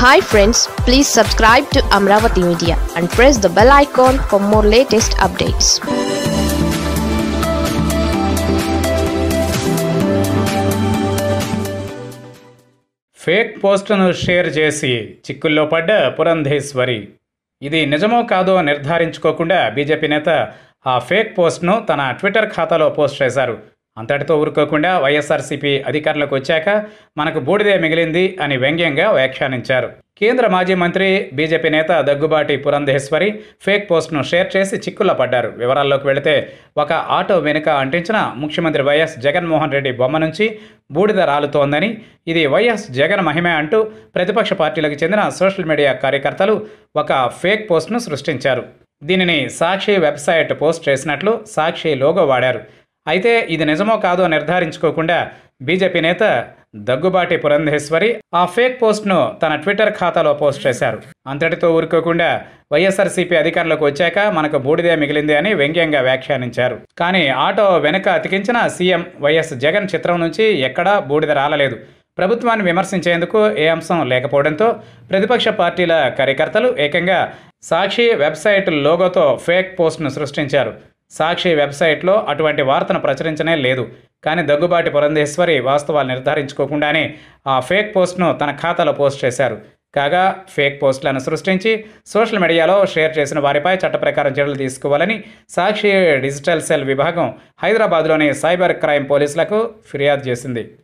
hi friends please subscribe to Amaravati media and press the bell icon for more latest updates fake పోస్టును share చేసి చిక్కుల్లో పడ్డ పురంధేశ్వరి ఇది నిజమో కాదో నిర్ధారించుకోకుండా బీజేపీ నేత ఆ ఫేక్ పోస్ట్ను తన ట్విట్టర్ ఖాతాలో పోస్ట్ చేశారు అంతటితో ఊరుకోకుండా వైఎస్ఆర్సీపీ అధికారంలోకి వచ్చాక మనకు బూడిదే మిగిలింది అని వ్యంగ్యంగా వ్యాఖ్యానించారు కేంద్ర మాజీ మంత్రి బీజేపీ నేత దగ్గుబాటి పురంధేశ్వరి ఫేక్ పోస్ట్ను షేర్ చేసి చిక్కుల్లో పడ్డారు వివరాల్లోకి వెళితే ఒక ఆటో వెనుక అంటించిన ముఖ్యమంత్రి వైఎస్ జగన్మోహన్ రెడ్డి బొమ్మ నుంచి బూడిద రాలుతోందని ఇది వైఎస్ జగన్ మహిమే అంటూ ప్రతిపక్ష పార్టీలకు చెందిన సోషల్ మీడియా కార్యకర్తలు ఒక ఫేక్ పోస్ట్ను సృష్టించారు దీనిని సాక్షి వెబ్సైట్ పోస్ట్ చేసినట్లు సాక్షి లోగో వాడారు అయితే ఇది నిజమో కాదో నిర్ధారించుకోకుండా బీజేపీ నేత దగ్గుబాటి పురంధేశ్వరి ఆ ఫేక్ పోస్ట్ను తన ట్విట్టర్ ఖాతాలో పోస్ట్ చేశారు అంతటితో ఊరుకోకుండా వైఎస్ఆర్సీపీ అధికారంలోకి వచ్చాక మనకు బూడిదే మిగిలింది అని వ్యంగ్యంగా వ్యాఖ్యానించారు కానీ ఆటో వెనుక అతికించిన సీఎం వైఎస్ జగన్ చిత్రం నుంచి ఎక్కడా బూడిద రాలలేదు ప్రభుత్వాన్ని విమర్శించేందుకు ఏ అంశం లేకపోవడంతో ప్రతిపక్ష పార్టీల కార్యకర్తలు ఏకంగా సాక్షి వెబ్సైట్ లోగోతో ఫేక్ పోస్ట్ను సృష్టించారు సాక్షి వెబ్సైట్లో అటువంటి వార్తను ప్రచురించనే లేదు కానీ దగ్గుబాటి పురంధేశ్వరి వాస్తవాలు నిర్ధారించుకోకుండానే ఆ ఫేక్ పోస్ట్ను తన ఖాతాలో పోస్ట్ చేశారు కాగా ఫేక్ పోస్టులను సృష్టించి సోషల్ మీడియాలో షేర్ చేసిన వారిపై చట్ట ప్రకారం చర్యలు తీసుకోవాలని సాక్షి డిజిటల్ సెల్ విభాగం హైదరాబాద్లోని సైబర్ క్రైమ్ పోలీసులకు ఫిర్యాదు చేసింది